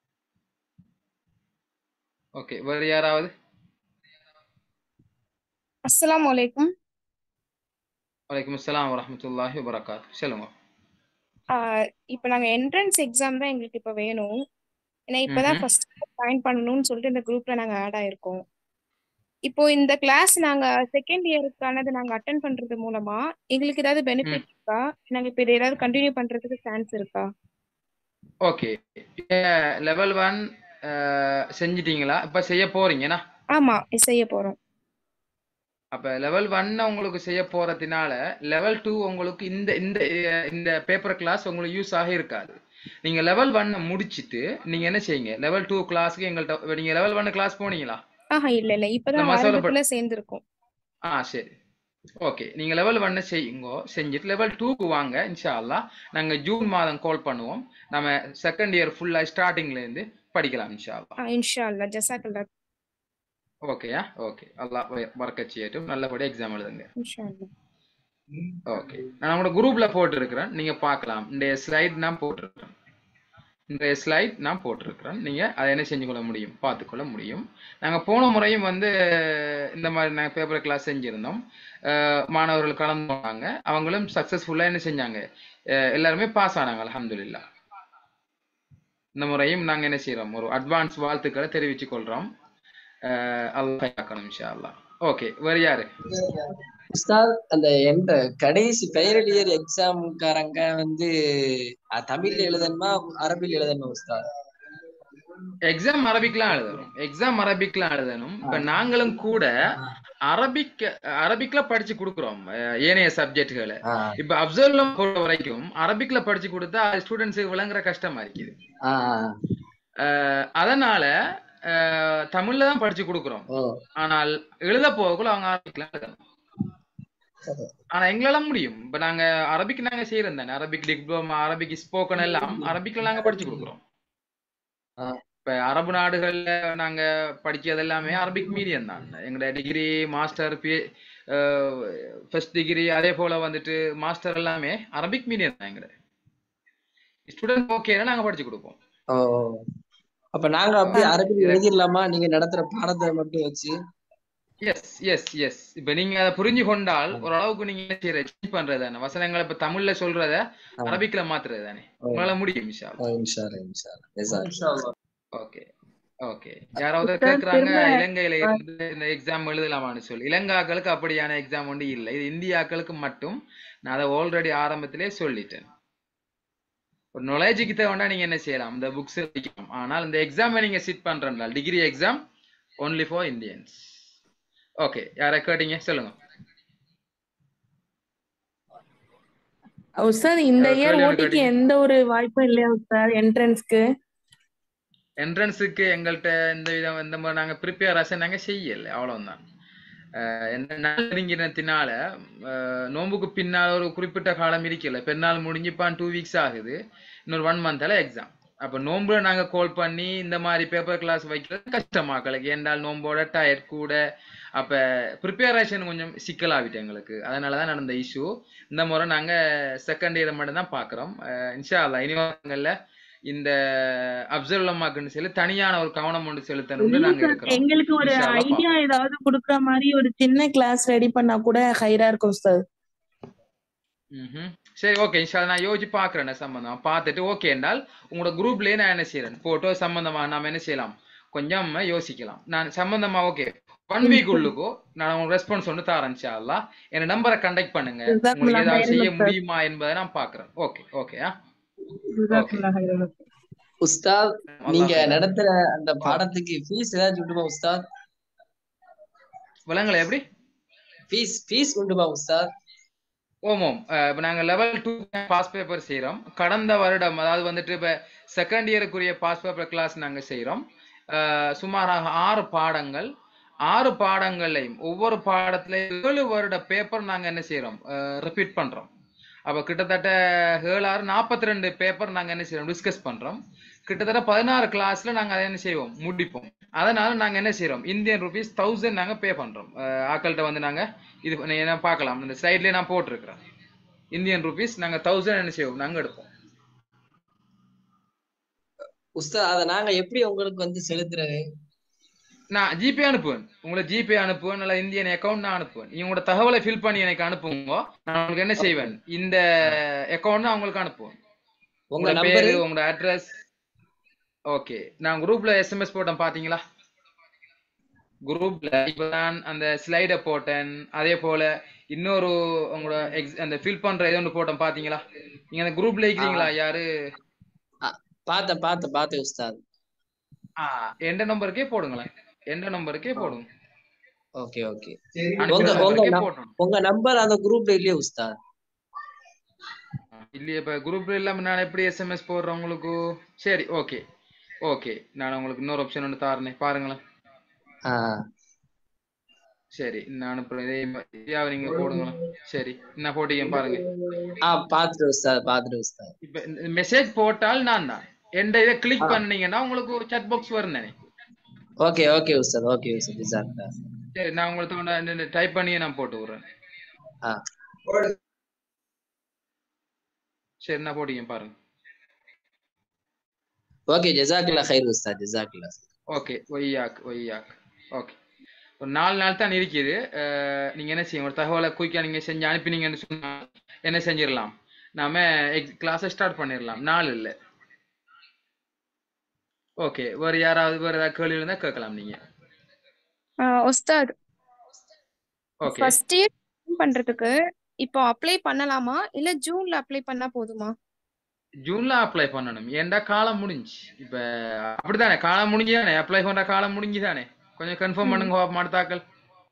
ஓகே வேற யாராவது அஸ்ஸலாமு அலைக்கும் வலைக்கும் அஸ்ஸலாம் வரஹ்மத்துல்லாஹி வபரகாத்து சொல்லுங்க ஆஹ் இப்போ நாங்க என்ட்ரன்ஸ் எக்ஸாம் தான் எங்களுக்கு இப்போ வேணும் ஏன்னா இப்பதான் ம்ஹும். ஃபர்ஸ்ட் ஜாயின் பண்ணணும்னு சொல்லிட்டு இந்த குரூப்ல நாங்க ஆட் ஆயிருக்கோம் இப்போ இந்த கிளாஸ் நாங்க செகண்ட் இயருக்கானது நாங்க அட்டன் பண்றது மூலமா எங்களுக்கு ஏதாவது ம் பெனிஃபிட் இருக்கா நாங்க இப்போ இதை ஏதாவது கண்டினியூ பண்றதுக்கு சான்ஸ் இருக்கா ஓகே லெவல் ஒன் செஞ்சிட்டீங்களா இப்ப செய்ய போறீங்கண்ணா ஆமா செய்ய போறோம் அப்ப லெவல் ஒன்ன உங்களுக்கு செய்ய போறதுனால லெவல் டூ உங்களுக்கு இந்த இந்த அஹ், இந்த பேப்பர் கிளாஸ் உங்களுக்கு யூஸ் ஆக இருக்காது நீங்க லெவல் ஒன்னை முடிச்சிட்டு நீங்க என்ன செய்யுங்க லெவல் டூ கிளாஸ்க்கு எங்கள்கிட்ட நீங்க லெவல் ஒன் கிளாஸ் போனீங்களா ஆஹா இல்ல இல்ல இப்பதான் இந்த மசாலா ஆரம்பத்துல சேர்ந்திருக்கோம் ஆ சரி ஓகே நீங்க லெவல் ஒன்னை செய்யுங்கோ செஞ்சுட்டு லெவல் டூக்கு வாங்க இன்ஷா அல்லாஹ் நாங்க ஜூன் மாதம் கால் பண்ணுவோம் நம்ம செகண்ட் இயர் ஃபுல்லா ஸ்டார்டிங்ல இருந்து படிக்கலாம் இன்ஷா அல்லாஹ் ஆ, இன்ஷா அல்லா ஜசாக்கல்லா ஓகேயா ஓகே அல்லாஹ் வரக்கச் செய்யட்டும் நல்லபடியா எக்ஸாம் எழுதுங்க இன்ஷா அல்லா ஓகே நான் உங்களோட குரூப்ல போட்டிருக்கிறேன் நீங்க பார்க்கலாம் இந்த ஸ்லைட் நான் போட்டிருக்கிறேன் இந்த ஸ்லைட் நான் போட்டிருக்கிறேன் நீங்க அதை என்ன செஞ்சு கொள்ள முடியும் பார்த்துக்கொள்ள முடியும் நாங்க போன முறையும் வந்து இந்த மாதிரி நாங்கள் பேப்பர் கிளாஸ் செஞ்சிருந்தோம் அஹ் மாணவர்கள் கலந்து போனாங்க அவங்களும் சக்சஸ்ஃபுல்லா என்ன செஞ்சாங்க அஹ் எல்லாருமே பாஸ் ஆனாங்க அல்ஹம்துலில்லாஹ் இந்த முறையும் நாங்க என்ன செய்றோம் ஒரு அட்வான்ஸ் வாழ்த்துக்களை தெரிவித்துக் கொள்றோம் அஹ் அல்லாஹ் ஆக்கணும் இன்ஷா அல்லாஹ் ஓகே வேற யாரு உஸ்தாத் அந்த எந்த கடைசி ஃபைனல் இயர் எக்ஸாம்காரங்க வந்து அஹ், தமிழ்ல எழுதணுமா அரபில எழுதணுமா உஸ்தாத் எக்ஸாம் அரபிக்லாம் எழுதணும் எக்ஸாம் அரபிக்லாம் எழுதணும் இப்ப நாங்களும் கூட அரபிக் அரபிக்ல படிச்சு கொடுக்குறோம் அஹ் ஏனைய சப்ஜெக்ட்களை ஆ, இப்ப அப்சர்வ்ல பொறுத்த வரைக்கும் அரபிக்ல படிச்சு கொடுத்தா ஸ்டூடெண்ட்ஸுக்கு விளங்குற கஷ்டமா இருக்குது ஆ, அஹ் அதனால அஹ் தமிழ்ல தான் படிச்சு கொடுக்குறோம் ஓ ஆனால் எழுத போகக்குள்ள அவங்க அரபிக்லாம் எழுதணும் ஆனா எங்களால முடியும் இப்ப நாங்க அரபிக் நாங்க செய்யறோம் தானே அரபிக் டிப்ளமா அரபிக் ஸ்போக்கன் எல்லாம் அரபிக்ல நாங்க படிச்சு கொடுக்குறோம் ஆ. இப்ப அரபு நாடுகள்ல நாங்க படிக்கிறது எல்லாமே அரபிக் மீடியம் தான் எங்களோட degree master B first degree அதே போல வந்துட்டு மாஸ்டர் எல்லாமே அரபிக் மீடியம் தான் எங்களோட ஸ்டூடெண்ட் ஓகேனா நாங்க படிச்சு கொடுப்போம் ஓ அப்ப நாங்க அப்படியே அரபில் எழுதிடலாமா நீங்க நடத்துற பாடத்தை மட்டும் வச்சு எஸ் எஸ் எஸ் இப்ப நீங்க அதை புரிஞ்சு கொண்டால் ஓரளவுக்கு நீங்க என்ன செய்யற சேஞ்ச் பண்றது தானே வசனங்களை இப்ப தமிழ்ல சொல்றத ஆ. அரபிக்ல மாத்துறது தானே உங்களால முடியும் இன்ஷா ஓ, இன்ஷா அல்லாஹ், இன்ஷா அல்லாஹ். ஜஸாக். ஓகே ஓகே யாராவது Sir, கேக்குறாங்க திரும்ப- இலங்கையில இருந்து இந்த எக்ஸாம் எழுதலாமான்னு சொல்லி இலங்காக்களுக்கு அப்படியான எக்ஸாம் ஒன்று இல்லை இது இந்தியாக்களுக்கு மட்டும் நான் அதை ஆல்ரெடி ஆரம்பத்திலே சொல்லிட்டேன் ஒரு நொலேஜுக்கு தேவைன்னா நீங்க என்ன செய்யலாம் இந்த புக்ஸ் படிக்கலாம் ஆனால் இந்த எக்ஸாமை நீங்க சிட் பண்றீங்களா degree exam only for Indians okay யாரை கேட்டீங்க சொல்லுங்க உஸ்தாத் இந்த அஹ் இயர் கேள்வி ஒண்ணு ஓடிக்கு கேட்டீங்க. எந்த ஒரு வாய்ப்பும் இல்லையா உஸ்தாத் என்ட்ரன்ஸ்க்கு என்ட்ரன்ஸுக்கு எங்கள்கிட்ட இந்த விதம் இந்த மாதிரி நாங்கள் ப்ரிப்பேர் ஆசை நாங்கள் செய்யலை அவ்வளவுதான் அஹ் என்ன நாள் நெருங்கினத்தினால அஹ் நோன்புக்கு பின்னால் ஒரு குறிப்பிட்ட காலம் இருக்கல பெருநாள் முடிஞ்சு இப்போ டூ வீக்ஸ் ஆகுது இன்னொரு ஒன் மந்தால எக்ஸாம் அப்போ நோன்புல நாங்கள் கால் பண்ணி இந்த மாதிரி பேப்பர் கிளாஸ் வைக்கிறது கஷ்டமாக்களுக்கு ஏண்டால் நோம்போட டயர் கூட அப்போ ப்ரிப்பேரேஷன் கொஞ்சம் சிக்கலாகிட்டு எங்களுக்கு அதனால தான் நடந்த இஷ்யூ இந்த முறை நாங்கள் செகண்ட் இயர் மட்டும் தான் பார்க்குறோம் இன்ஷா அல்லா இனி வாரங்களில் இந்த அப்சர்வலமாக்குன்னு சொல்லி தனியான ஒரு கவனம் ஒன்று செலுத்தணும்னு நாங்க இருக்கிறோம் எங்களுக்கு ஒரு இன்ஷா அல்லாஹ் ஐடியா ஏதாவது கொடுக்குற மாதிரி ஒரு சின்ன கிளாஸ் ரெடி பண்ணா கூட ஹைரா இருக்கும் உஸ்தாத் ம்ஹும். சரி ஓகே இன்ஷா நான் யோசிச்சு பாக்குறேன் என்ன சம்பந்தமா பார்த்துட்டு ஓகே என்றால் உங்களோட குரூப்லயே நான் என்ன செய்யறேன் போட்டோ சம்பந்தமா நாம என்ன செய்யலாம் கொஞ்சம் யோசிக்கலாம் நான் சம்பந்தமா ஓகே ஒன் வீக் உள்ளுக்கோ நான் உங்களுக்கு ரெஸ்பான்ஸ் ஒன்று தரேன் இன்ஷா அல்லாஹ் என் நம்பரை கண்டக்ட் பண்ணுங்க உங்களுக்கு ஏதாவது செய்ய முடியுமா என்பதை நான் பாக்குறேன் ஓகே ஓகேயா உஸ்தாத் நீங்க நடத்துற அந்த பாடத்துக்கு ஃபீஸ் ஏதாச்சும் உண்டுமா உஸ்தாத் விலங்குல எப்படி ஃபீஸ் ஃபீஸ் உண்டுமா உஸ்தாத் ஓம் ஓம் அஹ் இப்ப நாங்க லெவல் டூ பாஸ் பேப்பர் செய்றோம் கடந்த வருடம் அதாவது வந்துட்டு இப்ப செகண்ட் இயருக்குரிய பாஸ் பேப்பர் கிளாஸ் நாங்க செய்றோம் அஹ் சுமாராக ஆறு பாடங்கள் ஆறு பாடங்களையும் ஒவ்வொரு பாடத்துல ஏழு வருட பேப்பர் நாங்க என்ன செய்றோம் ரிப்பீட் பண்றோம் அப்ப கிட்டத்தட்ட ஏழு ஆறு நாற்பத்தி ரெண்டு பேப்பர் நாங்க என்ன செய்றோம் டிஸ்கஸ் பண்றோம் கிட்டத்தட்ட பதினாறு கிளாஸ்ல நாங்க அதை என்ன செய்வோம் முடிப்போம் அதனால நாங்க என்ன செய்றோம் இந்தியன் ருபீஸ் தௌசண்ட் நாங்க பே பண்றோம் அஹ் ஆக்கள்கிட்ட வந்து நாங்க இது நீங்க என்ன பார்க்கலாம் இந்த ஸ்லைட்லயே நான் போட்டிருக்கிறேன் இந்தியன் ருபீஸ் நாங்க தௌசண்ட் என்ன செய்வோம் நாங்க எடுப்போம் உஸ்தாத் அதை நாங்க எப்படி உங்களுக்கு வந்து செலுத்துறது நான் ஜிபே அனுப்புவேன் உங்களை ஜிபே அனுப்புவேன் இல்ல இந்தியன் அக்கௌண்ட் நான் அனுப்புவேன் நீங்க உங்களோட தகவலை ஃபில் பண்ணி எனக்கு அனுப்புங்க நான் உங்களுக்கு என்ன செய்வேன் இந்த அக்கௌண்ட் நான் உங்களுக்கு அனுப்புவேன் உங்க உங்களோட நம்பரு பேரு உங்களோட அட்ரஸ் ஓகே நான் குரூப்ல எஸ்எம்எஸ் போட்டேன் பாத்தீங்களா குரூப்ல இப்ப நான் அந்த ஸ்லைட போட்டேன் அதே போல இன்னொரு உங்களோட ex- அந்த ஃபில் பண்ற ஏதோ ஒன்று போட்டேன் பாத்தீங்களா நீங்க அந்த குரூப்ல இருக்கிறீங்களா யாரு பார்த்தேன் பார்த்தேன் பார்த்தேன் உஸ்தாத் ஆ எந்த நம்பருக்கே போடுங்களேன் எந்த நம்பருக்கே போடுங்க ஓகே ஓகே அனுப்பி உங்க விடுற உங்க பிறகே நம்- போட்டணும் உங்க நம்பர் அந்த குரூப்ல இல்லையே உஸ்தாத் இல்லையே இப்ப குரூப்ல இல்லாம நான் எப்படி எஸ்எம்எஸ் போடுறேன் உங்களுக்கு சரி ஓகே ஓகே நான் உங்களுக்கு இன்னொரு ஆப்ஷன் ஒன்று தாரனே பாருங்களேன் ஆ சரி நான் அனுப்புறேன் இதே ம- இதையாவது நீங்க போடுங்களேன் சரி என்ன போட்டீங்க பாருங்க ஆ பாத்துட்டு உஸ்தாத் பாத்துட்டு உஸ்தாத் இப்ப மெசேஜ் போட்டால் நான் தான் எந்த இதை கிளிக் ஆ. பண்ணீங்கன்னா உங்களுக்கு ஒரு chat பாக்ஸ் வரும் தானே ஓகே ஓகே உஸ்தாத் ஓகே உஸ்தாத் ஜிசாக்தா சரி நான் உங்களுக்கு டைப் பண்ணி நான் போட்டு விடுறேன் ஆ சரி நான் போட்டீங்க பாருங்க ஓகே ஜசாக்குல்லா ஹைர் உஸ்தாத் ஜசாக்குல்லா ஓகே ஒய்யாக் ஒய்யாக் ஓகே ஒரு நாலு நாள் தான் இருக்குது அஹ், நீங்க என்ன செய்யும் ஒரு தகவலை குயிக்கா நீங்க செஞ்சு அனுப்பினீங்கன்னு சொன்னா என்ன செஞ்சிடலாம் நாம கிளாஸை ஸ்டார்ட் பண்ணிடலாம் நாள் இல்லை ஓகே வேற யாராவது வேற ஏதாவது கேள்வி இருந்தா கேட்கலாம் நீங்க ஆஹ் உஸ்தாத் ஓகே ஃபர்ஸ்ட் இயர் பண்றதுக்கு இப்போ அப்ளை பண்ணலாமா இல்ல ஜூன்ல அப்ளை பண்ணா போதுமா ஜூன்ல அப்ளை பண்ணணும் ஏன்டா காலம் முடிஞ்சு இப்ப அப்படித்தானே காலம் முடிஞ்சுதானே அப்ளை பண்ற காலம் முடிஞ்சுதானே கொஞ்சம் கன்ஃபார்ம் பண்ணுங்க மாடுத்தாக்கள்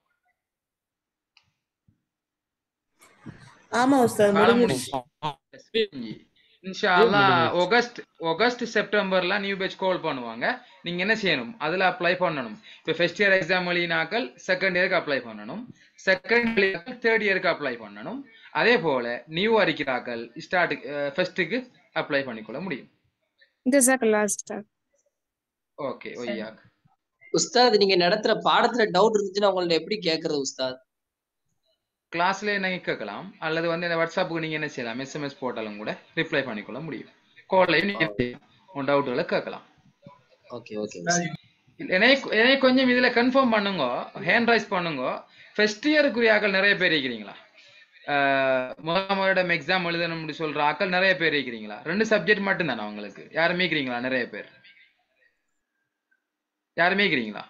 ஆமா உஸ்தாத் காலம் முடிஞ்சிருச்சு முடிஞ்சு இன்ஷா அல்லாஹ் ஆகஸ்ட் ஆகஸ்ட் செப்டம்பர்ல நியூ பேட்ச் கால் பண்ணுவாங்க நீங்க என்ன செய்யணும் அதுல அப்ளை பண்ணணும் இப்ப ஃபர்ஸ்ட் இயர் எக்ஸாம் எழுதினாக்கள் செகண்ட் இயருக்கு அப்ளை பண்ணணும் செகண்ட் இயருக்கு தேர்ட் இயருக்கு அப்ளை பண்ணணும் அதே போல நியூ அறிக்கிறாக்கள் ஸ்டார்ட் ஃபர்ஸ்ட்டுக்கு அப்ளை பண்ணிக்கொள்ள முடியும் ஜசாக்கல்லா உஸ்தாத் ஓகே ஒய்யா உஸ்தாத் நீங்க நடத்துற பாடத்துல டவுட் இருந்துச்சுன்னா உங்கள்ட்ட எப்படி கேக்குறது உஸ்தாத் கிளாஸ்ல நீங்க கேட்கலாம் அல்லது வந்து இந்த வாட்ஸ்அப்புக்கு நீங்க என்ன செய்யலாம் எஸ்எம்எஸ் போட்டாலும் கூட ரிப்ளை பண்ணிக்கொள்ள முடியும் கால்லையும் நீங்க உங்க டவுட்டுகளை கேட்கலாம் ஓகே ஓகே உஸ்தாத் என்னை என்னை கொஞ்சம் இதுல கன்ஃபார்ம் பண்ணுங்க ஹேண்ட் ரைஸ் பண்ணுங்க ஃபர்ஸ்ட் இயருக்குரிய ஆக்கள் நிறைய பேர் இருக்கிறீங்களா ஆஹ் முதலாம் வருடம் எக்ஸாம் எழுதணும்னு சொல்ற ஆக்கள் நிறைய பேர் இருக்கிறீங்களா ரெண்டு சப்ஜெக்ட் மட்டும் தானே உங்களுக்கு யாருமே இருக்கிறீங்களா நிறைய பேர் யாருமே இருக்கிறீங்களா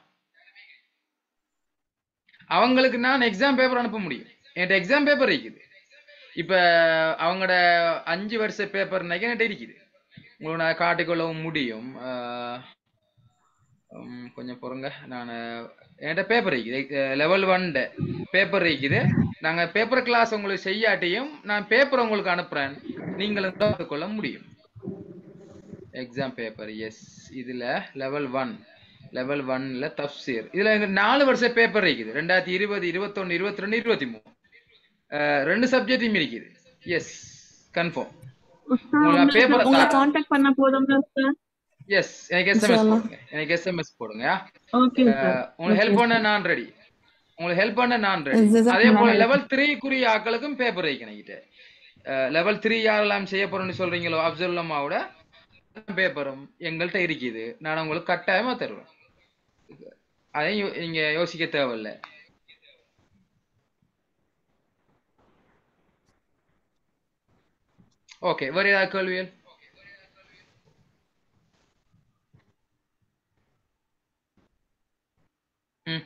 அவங்களுக்கு நான் எக்ஸாம் பேப்பர் அனுப்ப முடியும் என்கிட்ட எக்ஸாம் பேப்பர் இருக்குது இப்ப அவங்களோட அஞ்சு வருஷ பேப்பர் என்கிட்ட இருக்குது உங்களுக்கு நான் காட்டிக்கொள்ளவும் முடியும் ஆஹ் உம் கொஞ்சம் பொறுங்க நான் என்கிட்ட பேப்பர் இருக்குது லெவல் ஒன் பேப்பர் இருக்குது நாங்க பேப்பர் கிளாஸ் உங்களுக்கு செய்யாட்டியும் நான் பேப்பர் உங்களுக்கு அனுப்புறேன் நீங்களும் பார்த்துக்கொள்ள முடியும் எக்ஸாம் பேப்பர் எஸ் இதுல லெவல் ஒன் லெவல் ஒன்ல தப்சீர் இதுல எங்க நாலு வருஷம் பேப்பர் இருக்குது ரெண்டாயிரத்தி இருபது இருபத்தொன்னு இருபத்தி ரெண்டு இருபத்தி மூணு அஹ் ரெண்டு சப்ஜெக்டும் இருக்குது எஸ் கன்ஃபார்ம் உங்களுக்கு பேப்பர் உங்களை காண்டாக்ட் பண்ண போதும்ல சார் எஸ் எனக்கு எஸ்எம்எஸ் இன்ஷால்லா. போடுங்க எனக்கு எஸ்எம்எஸ் போடுங்க ஓகே சார் அஹ் உங்களுக்கு ஹெல்ப் பண்ண நான் ரெடி உங்களுக்கு ஹெல்ப் பண்ண நான் ரெடி ஜஸாக்கல்லாஹ் அதே போல ஹைரன். லெவல் த்ரீக்குரிய ஆக்களுக்கும் பேப்பர் வைக்கணுங்கிட்ட லெவல் த்ரீ யாரெல்லாம் செய்ய போறோம்னு சொல்றீங்களோ அப்துல்லம்மாவோட பேப்பரும் எங்கள்கிட்ட இருக்குது நான் உங்களுக்கு கட்டாயமா தருவேன் அதையும் யோ- நீங்க யோசிக்க தேவையில்ல ஓகே வேற ஏதாவது கேள்விகள் ம்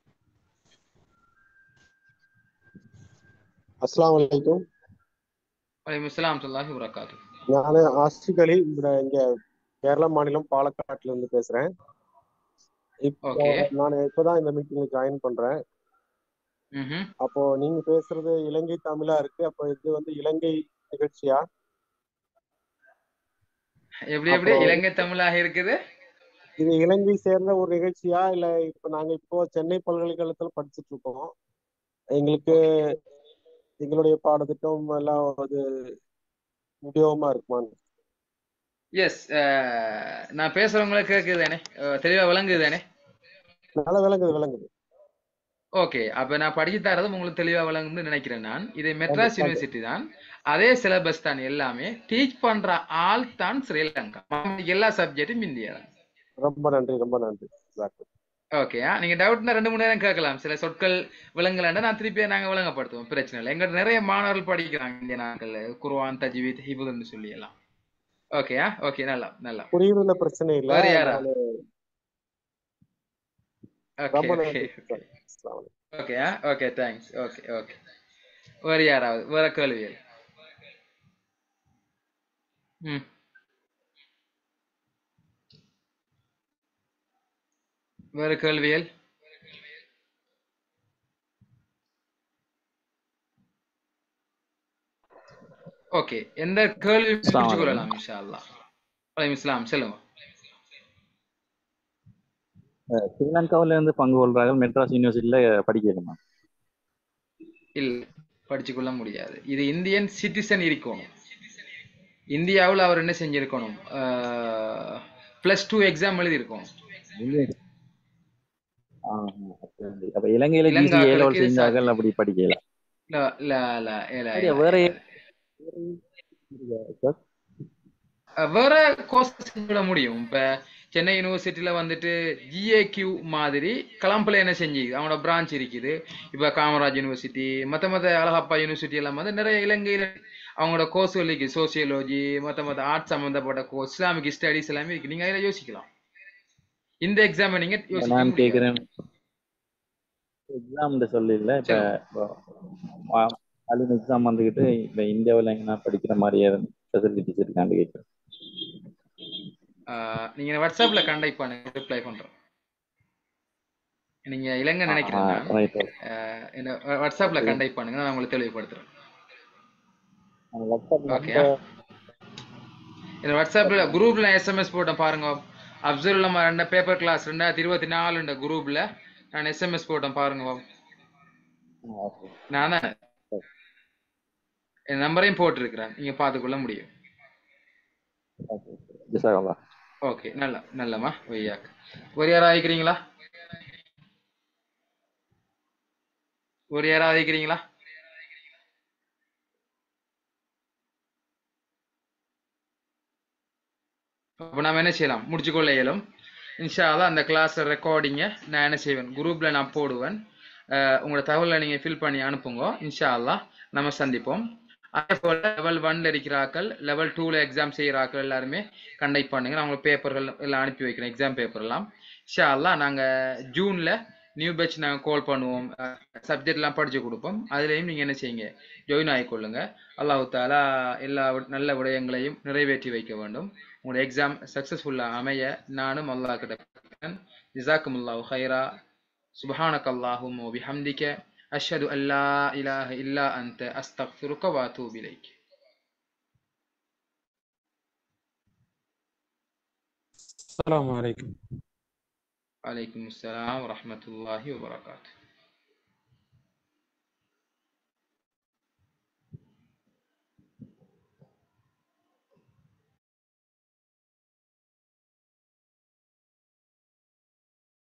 அஸ்ஸலாமு அலைக்கும் வலைக்கம் அஸ்ஸலாம் சொல்லாஹி வரகாத்து நான் ஆசிக் அலி இந்த இங்க கேரளா மாநிலம் பாலக்காட்டுல இருந்து பேசுறேன் இப்போ ஓகே நான் இப்பதான் இந்த மீட்டிங்ல ஜாயின் பண்றேன் ம் அப்போ நீங்க பேசுறது இலங்கை தமிழா இருக்கு அப்போ இது வந்து இலங்கை நிகழ்ச்சியா எப்படி எப்படி அப்புறம் இலங்கை தமிழாக இருக்குது இது இலங்கை சேர்ந்த ஒரு நிகழ்ச்சியா இல்ல இப்ப நாங்க இப்போ சென்னை பல்கலைக்கழகத்துல படிச்சுட்டு இருக்கோம் எங்களுக்கு எங்களுடைய பாடத்திட்டம் எல்லாம் அது உபயோகமா இருக்குமான்னு எஸ் நான் பேசுறவங்கள கேக்குது தானே அஹ், தெளிவா விளங்குது தானே நல்லா விளங்குது விளங்குது ஓகே அப்ப நான் படிச்சு தரதும் உங்களுக்கு தெளிவா விளங்கும்னு நினைக்கிறேன் நான் இது அது மெட்ராஸ் அது யூனிவர்சிட்டி தான் அதே சிலபஸ் தான் எல்லாமே டீச் பண்ற ஆள் தான் ஸ்ரீலங்கா மத்த எல்லா சப்ஜெக்டும் இந்தியா தான் ரொம்ப நன்றி ரொம்ப நன்றி ஜாக்கிர். ஓகேயா நீங்க டவுட்னா ரெண்டு மூணு நேரம் கேட்கலாம் சில சொற்கள் விளங்கலன்னா நான் திருப்பி நாங்க விளங்கப்படுத்துவோம் பிரச்சனை இல்லை எங்க நிறைய மாணவர்கள் படிக்கிறாங்க இந்திய நாட்கள் குர்ஆன் தஜ்வீத் ஹிபுதுன்னு சொல்லி எல்லாம் ஓகேயா ஓகே நல்லா நல்லா புரியுறதுல பிரச்சனை இல்ல வேற யாரா நானு ஓகே ரொம்ப ஓகே நன்றி ஓகே அஸ்ஸலாமு அலைக்கும். ஓகேயா ஓகே தேங்க்ஸ் ஓகே ஓகே வேற யாராவது வேற கேள்விகள் ம் வேற கேள்விகள் ஓகே எந்த கேள்வி அஸ்ஸலாமு முடிச்சு அலைக்கும் கொள்ளலாம் இன்ஷா அல்லாஹ் வலைக்கம் இஸ்லாம் சொல்லுங்க அஹ் ஸ்ரீலங்காவில இருந்து பங்கு கொள்றார்கள் மெட்ராஸ் யூனிவர்சிட்டியில படிக்கணுமா இல்ல படிச்சு கொள்ள முடியாது இது இந்தியன் சிட்டிசன் இருக்கணும் இந்தியாவில் அவர் என்ன செஞ்சிருக்கணும் பிளஸ் டூ எக்ஸாம் எழுதி இருக்கணும் இல்ல- ஆஹ் அப்படி. அப்ப இலங்கையில ஜிசி ஏ இலங்காக்களுக்கு லெவல் இது செஞ்சார்கள் அப்படி படிக்கல இல்ல இல்ல இல்ல இல்ல சரியா இல்ல வேற இல்ல சார் அஹ் வேற கோர்ஸ் விட முடியும் இப்ப சென்னை யூனிவர்சிட்டியில வந்துட்டு ஜிஏக்யூ மாதிரி கலம்புல என்ன செஞ்சு அவனோட பிரான்ச் இருக்குது இப்ப காமராஜ் யூனிவர்சிட்டி மத்த மத்த அழகப்பா யூனிவர்சிட்டி எல்லாம் வந்து நிறைய இலங்கையில அவங்களோட கோர்ஸ் இருக்கு சோசியலஜி மத்த மத்த ஆர்ட்ஸ் சம்பந்தப்பட்ட கோர்ஸ் இஸ்லாமிக் ஸ்டடிஸ் எல்லாமே இருக்கு நீங்க அதில் யோசிக்கலாம் இந்த எக்ஸாம் நீங்க யோசிக்க நான் முடியாது கேக்குறேன் எக்ஸாம் சொல்லி இல்ல இப்ப சொல்லுங்க அலிம் எக்ஸாம் வந்துகிட்டு இப்ப இந்தியாவுல எங்கன்னா படிக்கிற மாதிரியே ஃபெசிலிட்டிஸ் இருக்கான்னு கேட்குறேன் ஆஹ் நீங்க வாட்ஸ்அப்ல கண்டக்ட் பண்ணுங்க ரிப்ளை பண்றேன் நீங்க இலங்கை நினைக்கிறேன் நான் ரைட் ஆஹ் என்ன வாட்ஸ்அப்ல கண்டக்ட் பண்ணுங்க நான் உங்களுக்கு தெளிவுபடுத்துறேன் வாட்ஸ்அப் ஓகேயா இந்த வாட்ஸ்அப்ல குரூப்ல எஸ்எம்எஸ் போட்டேன் பாருங்க அப்சர்வ் நம்ம ரெண்டு பேப்பர் கிளாஸ் ரெண்டாயிரத்தி இருபத்தி நாலுன்ற குரூப்ல நான் எஸ்எம்எஸ் போட்டேன் பாருங்க பாபு. நான் தான் என் நம்பரையும் போட்டிருக்கிறேன் நீங்க பார்த்துக்கொள்ள முடியும் ஜிசாகல்லா ஓகே நல்ல நல்லம்மா ஒய்யாக்கு ஒரு யாரா ஆயிக்கிறீங்களா ஒரு யாரா ஆயிக்கிறீங்களா அப்போ நாம என்ன செய்யலாம் முடிச்சுக்கொள்ள இயலும் இன்ஷா அல்லாஹ் அந்த கிளாஸ் ரெக்கார்டிங்கை நான் என்ன செய்வேன் குரூப்பில் நான் போடுவேன் அஹ் உங்களோட தகவலை நீங்கள் ஃபில் பண்ணி அனுப்புங்க இன்ஷா அல்லாஹ் நம்ம சந்திப்போம் அதே போல் லெவல் ஒன்ல இருக்கிறாக்கள் லெவல் டூவில் எக்ஸாம் செய்கிறாக்கள் எல்லாருமே கண்டக்ட் பண்ணுங்க நான் உங்களுக்கு பேப்பர்கள் எல்லாம் அனுப்பி வைக்கிறேன் எக்ஸாம் பேப்பர் எல்லாம் இன்ஷா அல்லாஹ் நாங்கள் ஜூனில் நியூ பேட்ச் நாங்கள் கால் பண்ணுவோம் சப்ஜெக்ட்லாம் படித்து கொடுப்போம் அதுலேயும் நீங்கள் என்ன செய்யுங்க ஜாயின் ஆகிக்கொள்ளுங்க அல்லாஹு தாலா எல்லா வி- நல்ல விடயங்களையும் நிறைவேற்றி வைக்க வேண்டும் உங்களோட எக்ஸாம் சக்ஸஸ்ஃபுல்லாக அமைய நானும் அல்லாஹ் கிட்ட ஜிசாக்கும் அல்லாஹு ஹைரா சுபஹானக் அல்லாஹும் وبحمدك أشهد أن لا إله إلا أنت أستغفرك وأتوب إليك السلام عليكم عليكم السلام ورحمة الله وبركاته